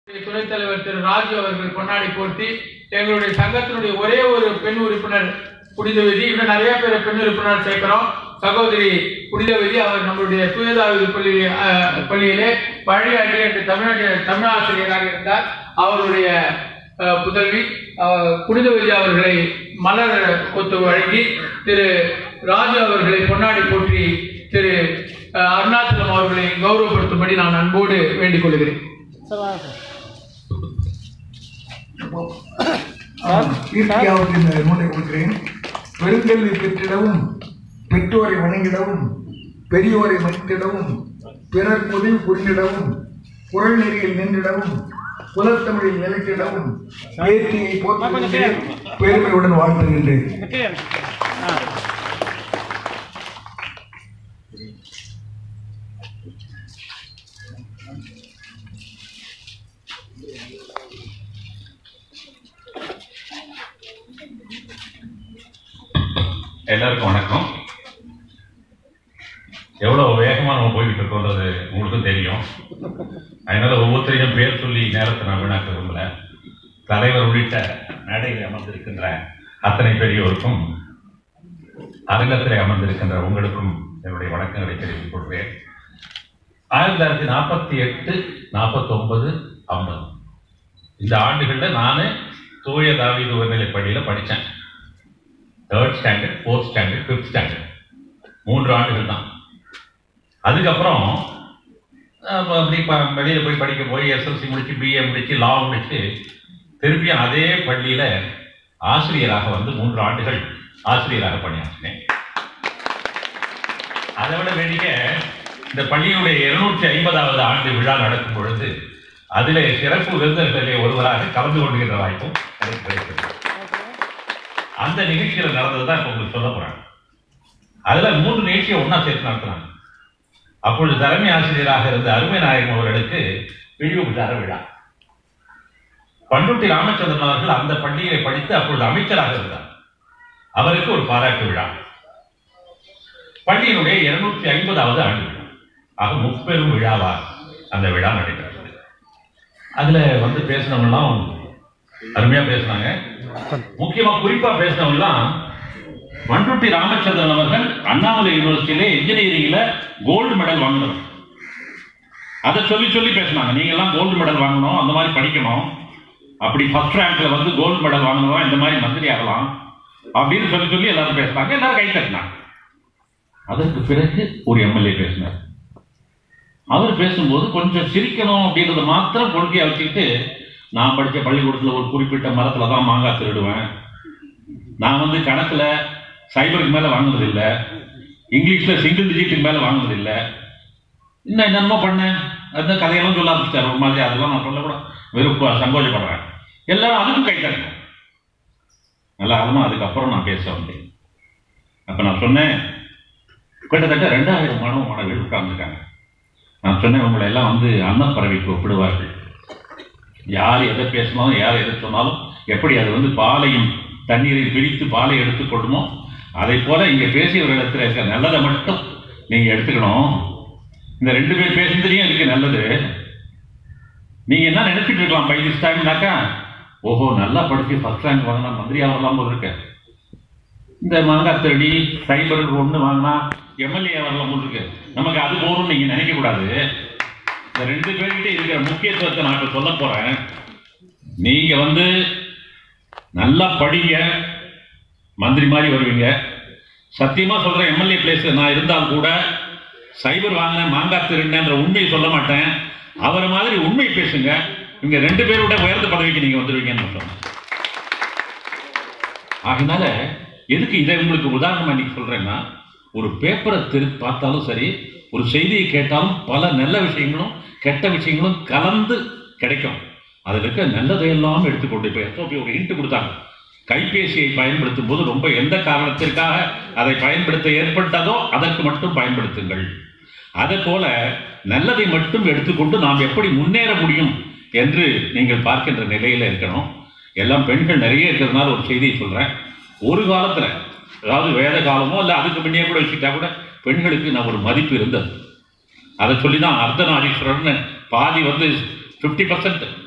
துணைத் தலைவர் திரு ராஜு அவர்கள் பொன்னாடி போர்த்தி எங்களுடைய சங்கத்தினுடைய ஒரே ஒரு பெண் உறுப்பினர் புனிதவதி இன்னும் நிறைய பேர் பெண் உறுப்பினர் சேர்க்கிறோம் சகோதரி புனிதவதி அவர் நம்மளுடைய தூயதாவி பள்ளி அஹ், பள்ளியிலே பழையாண்டு என்று தமிழ்நாட்டு தமிழ் ஆசிரியராக இருந்தார் அவருடைய அஹ், புதல்வி அஹ், புனிதவதி அவர்களை மலர் கொத்து வழங்கி திரு ராஜு அவர்களை பொன்னாடி போற்றி திரு அஹ், அருணாச்சலம் அவர்களை கௌரவப்படுத்தும்படி நான் அன்போடு வேண்டிக் கொள்கிறேன் கீர்த்தியாவுக்கு இந்த நூலை கொடுக்கிறேன் பெருங்கல்வி பெற்றிடவும் பெற்றோரை வணங்கிடவும் பெரியோரை மதித்திடவும் பிறர் உதவி புரிந்திடவும் குரல் நெறியில் நின்றிடவும் குலத்தமிழில் நிலைத்திடவும் பேத்தியை போற்றுகின்றேன் பெருமையுடன் வாழ்த்துகின்றேன் எல்லாருக்கும் வணக்கம் எவ்வளவு வேகமா நம்ம போய்கிட்டு இருக்கோன்றது உங்களுக்கும் தெரியும் அதனால ஒவ்வொருத்தரையும் பேர் சொல்லி நேரத்தை நான் வீணாக்க விரும்பல தலைவர் உள்ளிட்ட மேடையில் அமர்ந்திருக்கின்ற அத்தனை பெரியோருக்கும் அரங்கத்தில் அமர்ந்திருக்கின்ற உங்களுக்கும் என்னுடைய வணக்கங்களை தெரிவித்துக் கொள்கிறேன் ஆயிரத்தி தொள்ளாயிரத்தி நாற்பத்தி எட்டு நாற்பத்தொன்பது ஐம்பது இந்த ஆண்டுகளில் நான் தூய தாவீது உயர்நிலைப் பள்ளியில் படித்தேன் third standard fourth standard fifth standard மூன்று ஆண்டுகள் தான் அதுக்கப்புறம் அஹ், அப்படி ப வெளியில் போய் படிக்க போய் எஸ்எல்சி முடிச்சு பிஏ முடிச்சு லா முடிச்சு திருப்பியும் அதே பள்ளியில் ஆசிரியராக வந்து மூன்று ஆண்டுகள் ஆசிரியராக பணியாற்றினேன் அதை விட வேண்டிய இந்த பள்ளியினுடைய இருநூற்றி ஐம்பதாவது ஆண்டு விழா நடக்கும் பொழுது அதிலே சிறப்பு விருந்தினர்களிலே ஒருவராக கலந்து கொள்கின்ற வாய்ப்பும் எனக்கு கிடைத்தது அந்த நிகழ்ச்சியில் நடந்தது தான் இப்போ உங்களுக்கு சொல்ல போறாங்க அதுல மூன்று நிகழ்ச்சியை ஒண்ணா சேர்த்து நடத்தினாங்க அப்பொழுது தலைமை ஆசிரியராக இருந்த அருமை நாயகம் அவர்களுக்கு விழிவு விழார விழா பண்ருட்டி ராமச்சந்திரன் அவர்கள் அந்த பள்ளியை படித்து அப்பொழுது அமைச்சராக இருந்தார் அவருக்கு ஒரு பாராட்டு விழா பள்ளியினுடைய இருநூற்றி ஐம்பதாவது ஆண்டு விழா ஆக முப்பெரும் விழாவா அந்த விழா நடைபெற்றது அதுல வந்து பேசினவங்கலாம் அருமையா பேசினாங்க முக்கியமா குறிப்பா பேசினவங்கலாம் மண்ருட்டி ராமச்சந்திரன் அவர்கள் அண்ணாமலை யூனிவர்சிட்டியில இன்ஜினியரிங்ல கோல்டு மெடல் வாங்கினவர் அதை சொல்லி சொல்லி பேசினாங்க நீங்க எல்லாம் கோல்டு மெடல் வாங்கணும் அந்த மாதிரி படிக்கணும் அப்படி ஃபர்ஸ்ட் ரேங்க்ல வந்து கோல்டு மெடல் வாங்கினவா இந்த மாதிரி மந்திரி ஆகலாம் அப்படின்னு சொல்லி சொல்லி எல்லாரும் பேசினாங்க எல்லாரும் கை தட்டினாங்க அதற்கு பிறகு ஒரு எம்எல்ஏ பேசினார் அவர் பேசும்போது கொஞ்சம் சிரிக்கணும் அப்படின்றத மாத்திரம் கொள்கையை வச்சுக்கிட்டு நான் படித்த பள்ளிக்கூடத்தில் ஒரு குறிப்பிட்ட மரத்தில் தான் மாங்காய் திருடுவேன் நான் வந்து கணக்கில் சைபருக்கு மேலே வாங்கினது இல்லை இங்கிலீஷில் சிங்கிள் டிஜிட்டுக்கு மேலே வாங்கினது இல்லை இன்னும் என்னென்னமோ பண்ணேன் அந்த கதையெல்லாம் சொல்ல ஆரம்பிச்சிட்டார் ஒரு மாதிரி அதெல்லாம் நான் சொல்லக்கூட வெறும் ப- சங்கோஜப்படுறேன் எல்லாரும் அதுக்கும் கை தட்டணும் நல்ல ஆழமா அதுக்கப்புறம் நான் பேச வந்தேன் அப்போ நான் சொன்னேன் கிட்டத்தட்ட ரெண்டாயிரம் மாணவ மாணவர்கள் உட்கார்ந்துருக்காங்க நான் சொன்னேன் உங்களை எல்லாம் வந்து அன்னப்பறவைக்கு ஒப்பிடுவார்கள் யார் எதை பேசினாலும் யார் எதை சொன்னாலும் எப்படி அது வந்து பாலையும் தண்ணீரை பிரித்து பாலை எடுத்துக்கொள்ளுமோ அதை போல இங்க பேசியவர்களிடத்தில் இருக்க நல்லதை மட்டும் நீங்க எடுத்துக்கணும் இந்த ரெண்டு பேர் பேசுனதுலயும் இருக்கு நல்லது நீங்க என்ன நினைச்சிட்டு இருக்கலாம் பை திஸ் டைம்னாக்கா ஓஹோ நல்லா படிச்சு ஃபர்ஸ்ட் ரேங்க் வாங்கினா மந்திரி ஆகலாம் போல இருக்க இந்த மாங்காய் திருடி சைபர் ஒன்று வாங்கினா எம்எல்ஏ வரலாம் போல இருக்கு நமக்கு அது போதும்னு நீங்க நினைக்க கூடாது இந்த ரெண்டு பேர்கிட்ட இருக்கிற முக்கியத்துவத்தை நான் இப்ப சொல்ல போறேன் நீங்க வந்து நல்லா படிங்க மந்திரி மாதிரி வருவீங்க சத்தியமா சொல்றேன் எம்எல்ஏ பிளேஸ் நான் இருந்தால் கூட சைபர் வாங்கினேன் மாங்காய் திருடினேன்ற உண்மையை சொல்ல மாட்டேன் அவரை மாதிரி உண்மை பேசுங்க இவங்க ரெண்டு பேரோட உயர்ந்த பதவிக்கு நீங்க வந்துருவீங்கன்னு நான் சொன்னேன் ஆகினால எதுக்கு இதை உங்களுக்கு உதாரணமா இன்னைக்கு சொல்றேன்னா ஒரு பேப்பரை திரு பார்த்தாலும் சரி ஒரு செய்தியை கேட்டாலும் பல நல்ல விஷயங்களும் கெட்ட விஷயங்களும் கலந்து கிடைக்கும் அதில் இருக்க நல்லதையெல்லாம் எடுத்துக்கொண்டு இப்போ எஸ்ஓபி ஒரு ஹிண்ட் கொடுத்தாங்க கைபேசியை பயன்படுத்தும் போது ரொம்ப எந்த காரணத்திற்காக அதை பயன்படுத்த ஏற்பட்டதோ அதற்கு மட்டும் பயன்படுத்துங்கள் அதே போல நல்லதை மட்டும் எடுத்துக்கொண்டு நாம் எப்படி முன்னேற முடியும் என்று நீங்கள் பார்க்கின்ற நிலையில இருக்கணும் எல்லாம் பெண்கள் நிறைய இருக்கிறதுனால ஒரு செய்தியை சொல்றேன் ஒரு காலத்துல அதாவது வேத காலமோ இல்லை அதுக்கு முன்னே கூட வச்சுக்கிட்டா கூட பெண்களுக்கு நான் ஒரு மதிப்பு இருந்தது அதை சொல்லி தான் அர்த்தநாரீஸ்வரர்னு பாதி வந்து ஃபிஃப்டி பர்சன்ட்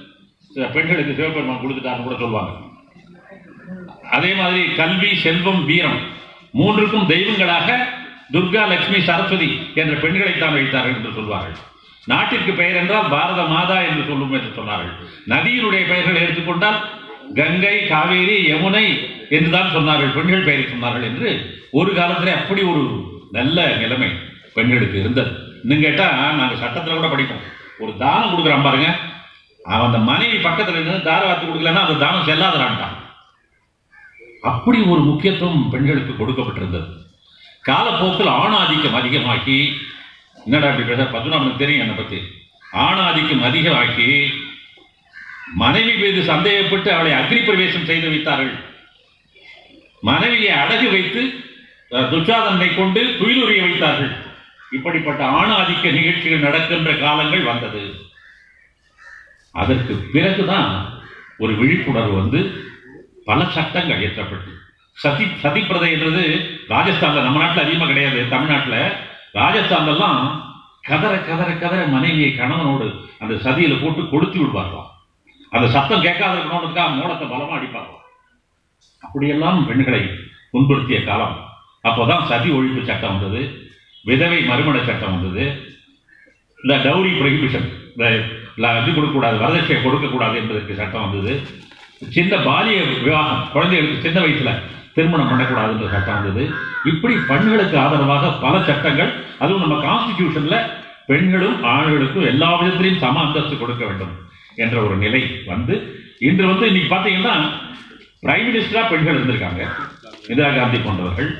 சில பெண்களுக்கு சிவபெருமான் கொடுத்துட்டாருன்னு கூட சொல்லுவாங்க அதே மாதிரி கல்வி செல்வம் வீரம் மூன்றுக்கும் தெய்வங்களாக துர்கா லட்சுமி சரஸ்வதி என்ற பெண்களை தான் வைத்தார்கள் என்று சொல்வார்கள் நாட்டிற்கு பெயர் என்றால் பாரத மாதா என்று சொல்லும் என்று சொன்னார்கள் நதியினுடைய பெயர்களை எடுத்துக்கொண்டால் கங்கை காவேரி யமுனை என்றுதான் சொன்னார்கள் பெண்கள் பெயரை சொன்னார்கள் என்று ஒரு காலத்திலே அப்படி ஒரு நல்ல நிலைமை பெண்களுக்கு இருந்தது இன்னும் கேட்டா நாங்க சட்டத்துல கூட படிப்போம் ஒரு தானம் கொடுக்குறான் பாருங்க அவன் அந்த மனைவி பக்கத்துல இருந்து தார வார்த்தை கொடுக்கலன்னா அந்த தானம் செல்லாதரான்ட்டான் அப்படி ஒரு முக்கியத்துவம் பெண்களுக்கு கொடுக்கப்பட்டிருந்தது காலப்போக்கில் ஆணாதிக்கம் அதிகமாக்கி என்னடா அப்படி பேச பத்மநாபனுக்கு தெரியும் என்னை பத்தி ஆணாதிக்கம் அதிகமாக்கி மனைவி மீது சந்தேகப்பட்டு அவளை அக்னி பிரவேசம் செய்து வைத்தார்கள் மனைவியை அடகு வைத்து அஹ், துச்சாதனை கொண்டு துயிலுரிய வைத்தார்கள் இப்படிப்பட்ட ஆணாதிக்க நிகழ்ச்சிகள் நடக்கின்ற காலங்கள் வந்தது அதற்கு பிறகுதான் ஒரு விழிப்புணர்வு வந்து பல சட்டங்கள் இயற்றப்பட்டு சதி சதிப்பிரதை என்றது ராஜஸ்தான்ல நம்ம நாட்டில் அதிகமாக கிடையாது தமிழ்நாட்டில் ராஜஸ்தான்லாம் கதற கதற கதற மனைவியை கணவனோடு அந்த சதியில போட்டு கொளுத்தி விடுவார்களாம் அந்த சத்தம் கேட்காத இருக்கணுன்றதுக்காக மோளத்தை பலமா அடிப்பார்களாம் அப்படியெல்லாம் பெண்களை துன்புறுத்திய காலம் அப்போதான் சதி ஒழிப்பு சட்டம் வந்தது விதவை மறுமண சட்டம் வந்தது இந்த டவுரி ப்ரொஹிபிஷன் இந்த ல- இது கொடுக்கக்கூடாது வரதட்சணை கொடுக்கக்கூடாது என்பதற்கு சட்டம் வந்தது சின்ன பாலிய விவாகம் குழந்தைகளுக்கு சின்ன வயசுல திருமணம் பண்ணக்கூடாதுன்ற சட்டம் வந்தது இப்படி பெண்களுக்கு ஆதரவாக பல சட்டங்கள் அதுவும் நம்ம கான்ஸ்டிடியூஷன்ல பெண்களும் ஆண்களுக்கும் எல்லா விதத்திலையும் சம அந்தஸ்து கொடுக்க வேண்டும் என்ற ஒரு நிலை வந்து இன்று வந்து இன்னைக்கு பார்த்தீங்கன்னா பிரைம் மினிஸ்டரா பெண்கள் இருந்திருக்காங்க இந்திரா காந்தி போன்றவர்கள்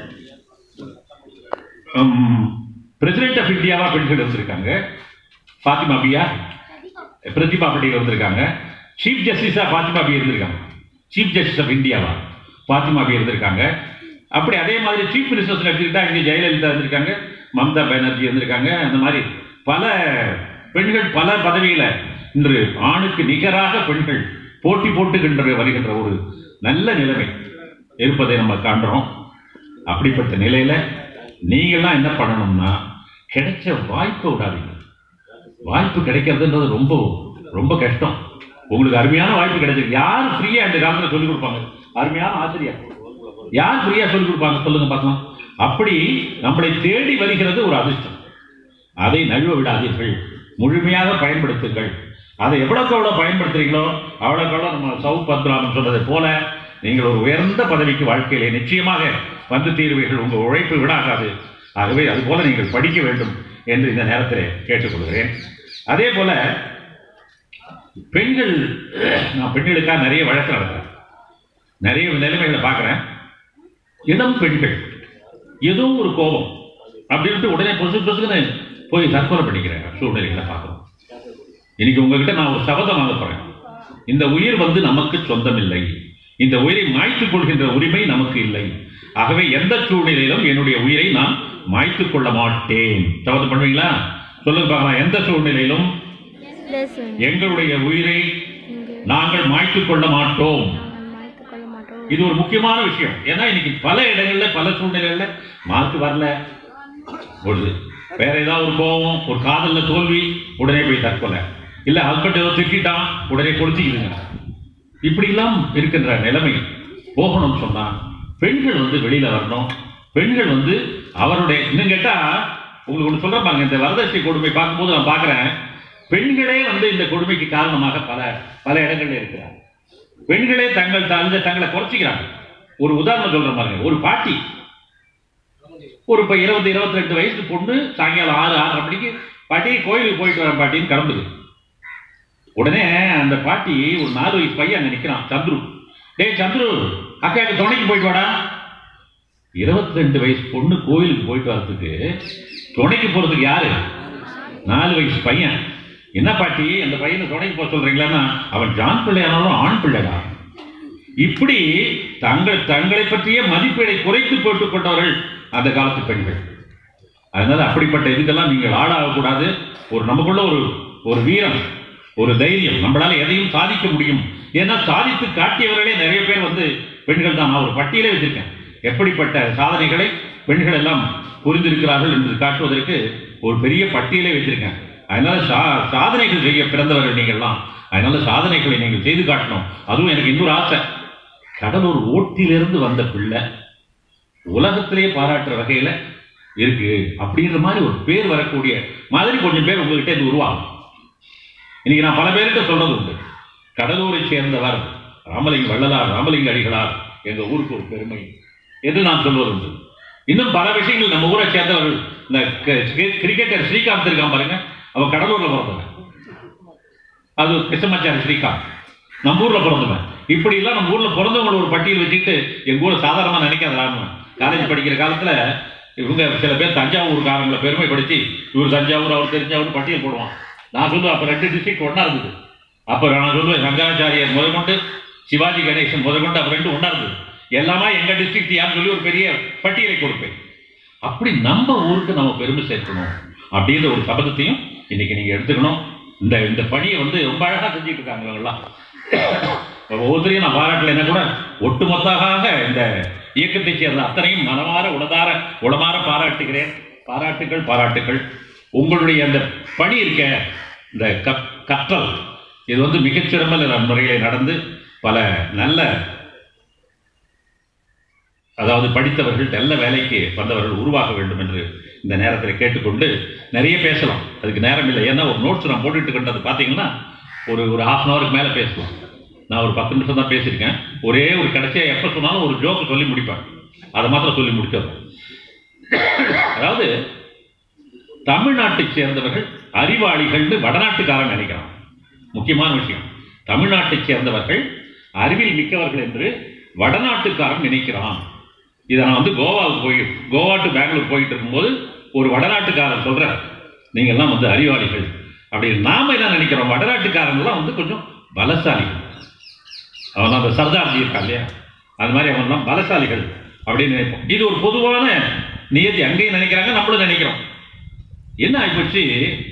பிரசிடென்ட் ஆஃப் இந்தியாவா பெண்கள் இருந்திருக்காங்க ஃபாத்திமா பியா பிரதிபா பட்டேல் வந்திருக்காங்க சீஃப் ஜஸ்டிஸா ஃபாத்திமா பி இருந்திருக்காங்க சீஃப் ஜஸ்டிஸ் ஆஃப் இந்தியாவா ஃபாத்திமா பி இருந்திருக்காங்க அப்படி அதே மாதிரி சீஃப் மினிஸ்டர்ஸ் எடுத்துக்கிட்டா இங்கே ஜெயலலிதா இருந்திருக்காங்க மம்தா பானர்ஜி இருந்திருக்காங்க அந்த மாதிரி பல பெண்கள் பல பதவியில இன்று ஆணுக்கு நிகராக பெண்கள் போட்டி போட்டுகின்ற வருகின்ற ஒரு நல்ல நிலைமை இருப்பதை நம்ம காண்றோம் அப்படிப்பட்ட நிலையில நீங்கள்லாம் என்ன பண்ணணும்னா கிடைச்ச வாய்ப்பை விடாதீங்க வாய்ப்பு கிடைக்கிறதுன்றது ரொம்ப ரொம்ப கஷ்டம் உங்களுக்கு அருமையான வாய்ப்பு கிடைச்சிருக்கு யார் ஃப்ரீயா இந்த காலத்துல சொல்லிக் கொடுப்பாங்க அருமையான ஆசிரியர் யார் ஃப்ரீயா சொல்லிக் கொடுப்பாங்க சொல்லுங்க பார்க்கலாம் அப்படி நம்மளை தேடி வருகிறது ஒரு அதிர்ஷ்டம் அதை நழுவ விடாதீர்கள் முழுமையாக பயன்படுத்துங்கள் அதை எவ்வளவுக்கு எவ்வளவு பயன்படுத்துறீங்களோ அவ்வளவுக்கு எவ்வளவு நம்ம சவுத் பத்ராமன் சொன்னதை போல நீங்கள் ஒரு உயர்ந்த பதவிக்கு வாழ்க்கையிலே நிச்சயமாக வந்து தீர்வீர்கள் உங்கள் உழைப்பு விடாகாது ஆகவே அது போல நீங்கள் படிக்க வேண்டும் என்று இந்த நேரத்தில் கேட்டுக்கொள்கிறேன் அதே போல பெண்கள் நான் பெண்களுக்காக நிறைய வழக்கு நடத்துறேன் நிறைய நிலைமைகளை பார்க்குறேன் இளம் பெண்கள் ஏதோ ஒரு கோபம் அப்படின்ட்டு உடனே பொசு பொசுக்குன்னு போய் தற்கொலை பண்ணிக்கிற சூழ்நிலைகளை பார்க்குறோம் இன்னைக்கு உங்ககிட்ட நான் ஒரு சபதம் வாங்க போறேன் இந்த உயிர் வந்து நமக்கு சொந்தமில்லை இந்த உயிரை மாய்த்துக் கொள்கின்ற உரிமை நமக்கு இல்லை ஆகவே எந்த சூழ்நிலையிலும் என்னுடைய உயிரை நான் மாய்த்துக் கொள்ள மாட்டேன் சபதம் பண்ணுவீங்களா சொல்லுங்க பார்க்கலாம் எந்த சூழ்நிலையிலும் லெசன் எங்களுடைய உயிரை இங்கு நாங்கள் மாய்த்துக் கொள்ள மாட்டோம் நாங்கள் மாய்த்து கொள்ள மாட்டோம் இது ஒரு முக்கியமான விஷயம் ஏன்னா இன்னைக்கு பல இடங்கள்ல பல சூழ்நிலைகள்ல மார்க் வரல ஒரு வேற ஏதாவது ஒரு கோபம் ஒரு காதல்ல தோல்வி உடனே போய் தற்கொலை இல்ல ஹஸ்பண்ட் ஏதோ திட்டான் உடனே கொடுத்துக்கிதுங்க இப்படிலாம் இருக்கின்ற நிலைமை போகணும்னு சொன்னா பெண்கள் வந்து வெளியில வரணும் பெண்கள் வந்து அவருடைய இன்னும் கேட்டா உங்களுக்கு ஒன்று சொல்றேன் பாருங்க இந்த வரதட்சணை கொடுமை பார்க்கும்போது நான் பார்க்கிறேன் பெண்களே வந்து இந்த கொடுமைக்கு காரணமாக பல பல இடங்கள்ல இருக்கிறார் பெண்களே தங்கள் தங்க தங்களை குறைச்சிக்கிறாங்க ஒரு உதாரணம் சொல்ற பாருங்க ஒரு பாட்டி ஒரு இப்போ இருபது இருபத்தி ரெண்டு வயசு பொண்ணு சாயங்காலம் ஆறு ஆறரை மணிக்கு பாட்டி கோயிலுக்கு போயிட்டு வரேன் பாட்டின்னு கிளம்புது உடனே அந்த பாட்டி ஒரு நாலு வயசு பையன் அங்க நிக்கிறான் சந்துரு டேய் சந்துரு அக்காவுக்கு துணைக்கு போயிட்டு வாடா இருபத்தி ரெண்டு வயசு பொண்ணு கோயிலுக்கு போயிட்டு வர்றதுக்கு துணைக்கு போறதுக்கு யாரு நாலு வயசு பையன் என்ன பாட்டி அந்த பையனை துணைக்கு போக சொல்றீங்களான்னா அவன் ஜான் பிள்ளையானாலும் ஆண் பிள்ளைடா இப்படி தங்கள் தங்களை பற்றிய மதிப்பீடை குறைத்து போட்டுக் கொண்டவர்கள் அந்த காலத்து பெண்கள் அதனால அப்படிப்பட்ட இதுக்கெல்லாம் நீங்கள் ஆளாகக்கூடாது ஒரு நமக்குள்ள ஒரு ஒரு வீரம் ஒரு தைரியம் நம்மளால எதையும் சாதிக்க முடியும் ஏன்னா சாதித்து காட்டியவர்களே நிறைய பேர் வந்து பெண்கள் தான் நான் ஒரு பட்டியலே வச்சிருக்கேன் எப்படிப்பட்ட சாதனைகளை பெண்கள் எல்லாம் புரிந்திருக்கிறார்கள் என்று காட்டுவதற்கு ஒரு பெரிய பட்டியலே வச்சிருக்கேன் அதனால சா- சாதனைகள் செய்ய பிறந்தவர்கள் நீங்கள்லாம் அதனால சாதனைகளை நீங்கள் செய்து காட்டணும் அதுவும் எனக்கு இன்னொரு ஆசை கடலூர் ஓட்டிலிருந்து வந்த பிள்ளை உலகத்திலேயே பாராட்டுற வகையில இருக்கு அப்படின்ற மாதிரி ஒரு பேர் வரக்கூடிய மாதிரி கொஞ்சம் பேர் உங்ககிட்ட இது உருவாகும் இன்னைக்கு நான் பல பேர்கிட்ட சொல்றது உண்டு கடலூரை சேர்ந்தவர் ராமலிங்க வள்ளலார் ராமலிங்க அடிகளார் எங்க ஊருக்கு ஒரு பெருமை என்று நான் சொல்வது உண்டு இன்னும் பல விஷயங்கள் நம்ம ஊரை சேர்ந்தவர்கள் இந்த க- கி- கிரிக்கெட்டர் ஸ்ரீகாந்த் இருக்கான் பாருங்க அவன் கடலூர்ல பிறந்தவன் அது கிருஷ்ணமாச்சாரி ஸ்ரீகாந்த் நம்ம ஊர்ல பிறந்தவன் இப்படி எல்லாம் நம்ம ஊர்ல பிறந்தவங்கள ஒரு பட்டியல் வச்சுக்கிட்டு எங்க ஊரை சாதாரணமா நினைக்காத காலேஜ் படிக்கிற காலத்துல இவங்க சில பேர் தஞ்சாவூர்காரங்களை பெருமைப்படுத்தி இவர் தஞ்சாவூர் அவர் தெரிஞ்சவர் பட்டியல் போடுவான் நான் சொல்லுவேன் அப்ப ரெண்டு டிஸ்ட்ரிக்ட் ஒண்ணா இருந்தது அப்ப நான் சொல்லுவேன் சங்கராச்சாரியர் முதற்கொண்டு சிவாஜி கணேசன் முதற்கொண்டு அப்ப ரெண்டு ஒண்ணா இருந்தது எல்லாமே எங்க டிஸ்ட்ரிக்ட் யாருன்னு சொல்லி ஒரு பெரிய பட்டியலை கொடுப்பேன் அப்படி நம்ம ஊருக்கு நம்ம பெருமை சேர்க்கணும் அப்படின்ற ஒரு சபதத்தையும் இன்னைக்கு நீங்க எடுத்துக்கணும் இந்த இந்த பணியை வந்து ரொம்ப அழகா செஞ்சுட்டு இருக்காங்க இவங்கெல்லாம் ஒவ்வொருத்தரையும் நான் பாராட்டல என்ன கூட ஒட்டுமொத்தமாக இந்த இயக்கத்தை சேர்ந்த அத்தனையும் மனமாற உளதார உளமாற பாராட்டுகிறேன் பாராட்டுகள் பாராட்டுகள் உங்களுடைய அந்த பணி இருக்க இந்த கப்- கற்றல் இது வந்து மிகச்சிறந்த முறையில் நடந்து பல நல்ல அதாவது படித்தவர்கள் நல்ல வேலைக்கு வந்தவர்கள் உருவாக வேண்டும் என்று இந்த நேரத்தில் கேட்டுக்கொண்டு நிறைய பேசலாம் அதுக்கு நேரம் இல்லை ஏன்னா ஒரு நோட்ஸ் நான் போட்டுட்டு இருக்கின்றது பார்த்தீங்கன்னா ஒரு ஒரு ஹாஃப் அன் ஹவருக்கு மேலே பேசலாம் நான் ஒரு பத்து நிமிஷம் தான் பேசியிருக்கேன் ஒரே ஒரு கடைசியாக எப்போ சொன்னாலும் ஒரு ஜோக்கு சொல்லி முடிப்பேன் அதை மாத்திரம் சொல்லி முடிச்சிடுறேன் அதாவது தமிழ்நாட்டை சேர்ந்தவர்கள் அறிவாளிகள்னு வடநாட்டுக்காரன் நினைக்கிறான் முக்கியமான விஷயம் தமிழ்நாட்டை சேர்ந்தவர்கள் அறிவில் மிக்கவர்கள் என்று வடநாட்டுக்காரன் நினைக்கிறான் இதை நான் வந்து கோவாவுக்கு போய் கோவா டு பெங்களூர் போயிட்டு இருக்கும்போது ஒரு வடநாட்டுக்காரன் சொல்றார் நீங்க எல்லாம் வந்து அறிவாளிகள் அப்படி நாம என்ன நினைக்கிறோம் வடநாட்டுக்காரங்கெல்லாம் வந்து கொஞ்சம் பலசாலிகள் அவன் அந்த சர்தார்ஜி இருக்கான் இல்லையா அது மாதிரி அவன்லாம் பலசாலிகள் அப்படின்னு நினைப்போம் இது ஒரு பொதுவான நியதி அங்கேயும் நினைக்கிறாங்க நம்மளும் நினைக்கிறோம் என்ன ஆயிப்போச்சு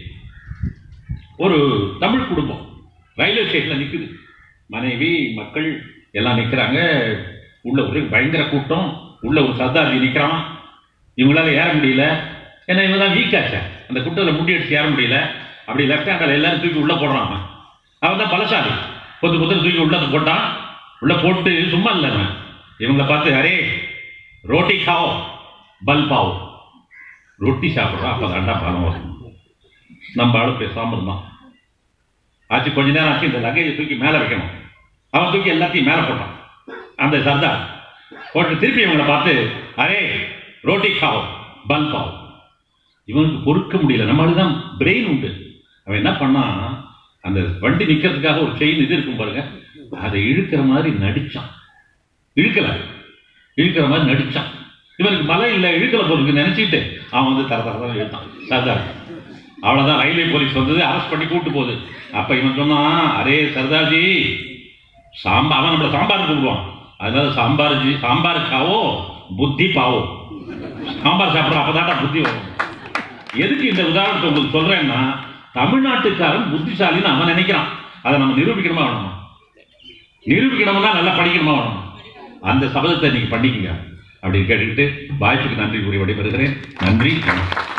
ஒரு தமிழ் குடும்பம் ரயில்வே ஸ்டேஷன்ல நிக்குது மனைவி மக்கள் எல்லாம் நிக்கிறாங்க உள்ள ஒரு பயங்கர கூட்டம் உள்ள ஒரு சர்தார்ஜி நிக்கிறான் இவங்களால ஏற முடியல ஏன்னா இவங்க தான் வீக்காச்சா அந்த குட்டத்தில் முடி அடிச்சு ஏற முடியல அப்படி லெஃப்ட் ஹேண்டில் எல்லாரும் தூக்கி உள்ள போடுறான் அவன் அவன் தான் பலசாலி பொத்து பொத்து தூக்கி உள்ள போட்டான் உள்ள போட்டு சும்மா இல்லை அவன் இவங்கள பார்த்து அரே ரோட்டி காவோ பல் பாவோ ரொட்டி சாப்பிட்றான் அப்போ தாண்டா பலம் வரும் நம்ம ஆளு பேசாமல் இருந்தான் ஆச்சு கொஞ்ச நேரம் ஆச்சு இந்த லக்கேஜை தூக்கி மேலே வைக்கணும் அவன் தூக்கி எல்லாத்தையும் மேலே போட்டான் அந்த சர்தார் போட்டு திருப்பி இவங்களை பார்த்து அரே ரோட்டி காவோ பல் பாவோ இவனுக்கு பொறுக்க முடியல நம்ம தான் பிரெயின் உண்டு அவன் என்ன பண்ணான் அந்த வண்டி நிக்கிறதுக்காக ஒரு செயின் இது இருக்கும் பாருங்க அதை இழுக்கிற மாதிரி நடிச்சான் இழுக்கல இழுக்கிற மாதிரி நடிச்சான் இவனுக்கு மழை இல்லை இழுக்கல போருக்கு நினைச்சிட்டு அவன் வந்து தர தர தர இழுத்தான் சர்தார் அவ்வளவுதான் ரயில்வே போலீஸ் வந்தது அரெஸ்ட் பண்ணி கூட்டு போகுது அப்ப இவன் சொன்னான் அரே சர்தார்ஜி சாம்பார் அவன் நம்மள சாம்பார் கூப்பிடுவான் அதனால சாம்பார் ஜி சாம்பார் காவோ புத்தி பாவோ சாம்பார் சாப்பிட்ற அப்பதான்டா புத்தி வரும் எதுக்கு இந்த உதாரணத்தை உங்களுக்கு சொல்றேன்னா தமிழ்நாட்டுக்காரன் புத்திசாலின்னு அவன் நினைக்கிறான் அதை நம்ம நிரூபிக்கணுமா வேணுமா நிரூபிக்கணும்னா நல்லா படிக்கணுமா வேணுமா அந்த சபதத்தை நீங்க பண்ணிக்கங்க அப்படின்னு கேட்டுக்கிட்டு வாய்ப்புக்கு நன்றி கூறி விடைபெறுகிறேன் நன்றி வணக்கம்